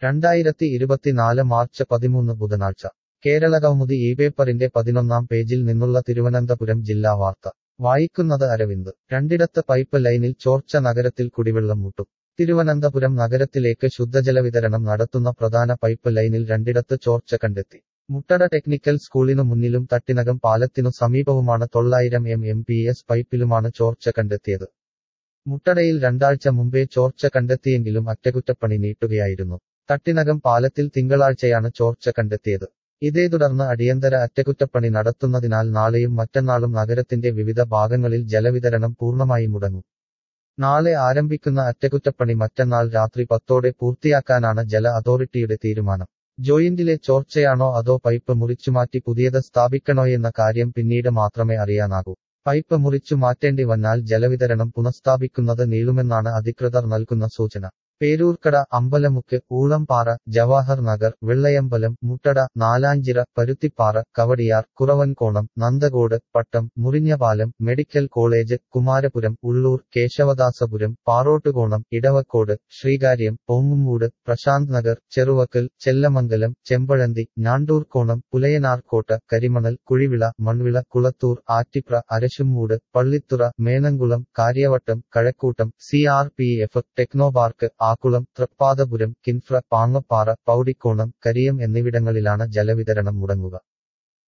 രണ്ടായിരത്തി ഇരുപത്തിനാല് മാർച്ച് പതിമൂന്ന് ബുധനാഴ്ച കേരള കൗമുദി ഈ പേപ്പറിന്റെ പതിനൊന്നാം പേജിൽ നിന്നുള്ള തിരുവനന്തപുരം ജില്ലാ വാർത്ത വായിക്കുന്നത് അരവിന്ദ് രണ്ടിടത്ത് പൈപ്പ് ലൈനിൽ ചോർച്ച നഗരത്തിൽ കുടിവെള്ളം മുട്ടും തിരുവനന്തപുരം നഗരത്തിലേക്ക് ശുദ്ധജല വിതരണം നടത്തുന്ന പ്രധാന പൈപ്പ് ലൈനിൽ രണ്ടിടത്ത് ചോർച്ച കണ്ടെത്തി മുട്ടട ടെക്നിക്കൽ സ്കൂളിനു മുന്നിലും തട്ടിനകം പാലത്തിനു സമീപവുമാണ് തൊള്ളായിരം എം എം പി എസ് പൈപ്പിലുമാണ് ചോർച്ച കണ്ടെത്തിയത് മുട്ടടയിൽ രണ്ടാഴ്ച മുമ്പേ ചോർച്ച കണ്ടെത്തിയെങ്കിലും അറ്റകുറ്റപ്പണി നീട്ടുകയായിരുന്നു തട്ടിനകം പാലത്തിൽ തിങ്കളാഴ്ചയാണ് ചോർച്ച കണ്ടെത്തിയത് ഇതേ തുടർന്ന് അടിയന്തര അറ്റകുറ്റപ്പണി നടത്തുന്നതിനാൽ നാളെയും മറ്റന്നാളും നഗരത്തിന്റെ വിവിധ ഭാഗങ്ങളിൽ ജലവിതരണം പൂർണ്ണമായി മുടങ്ങും നാളെ ആരംഭിക്കുന്ന അറ്റകുറ്റപ്പണി മറ്റന്നാൾ രാത്രി പത്തോടെ പൂർത്തിയാക്കാനാണ് ജല അതോറിറ്റിയുടെ തീരുമാനം ജോയിന്റിലെ ചോർച്ചയാണോ അതോ പൈപ്പ് മുറിച്ചുമാറ്റി പുതിയത് സ്ഥാപിക്കണോയെന്ന കാര്യം പിന്നീട് മാത്രമേ അറിയാനാകൂ പൈപ്പ് മുറിച്ചു മാറ്റേണ്ടി വന്നാൽ ജലവിതരണം പുനഃസ്ഥാപിക്കുന്നത് നീളുമെന്നാണ് അധികൃതർ നൽകുന്ന സൂചന Peroorkada Ambalamukku Oolampara Jawahar Nagar Vellayambalam Muttada Nalanchira Paruthippara Kowdiar Kuravankonam Nanthancode Pattom Murinjapalam medical college Kumarapuram Ulloor Kesavadasapuram Parottukonam Edavakode Sreekariyam Pongumoodu Prasanth Nagar Cheruvakkal Chellamangalam Chempazhanthy Njandoorkonam Pulayanarkotta Karimanal Kuzhivila Manvila Kulathoor Attipra Arasumoodu Pallithura Menamkulam Kariavattom Kazhakoottam C R P F Technopark Akkulam Thrippadapuram KINFRA Pangappara Powdikonam Kariyam എന്നിവിടങ്ങളിലാണ് ജലവിതരണം മുടങ്ങുക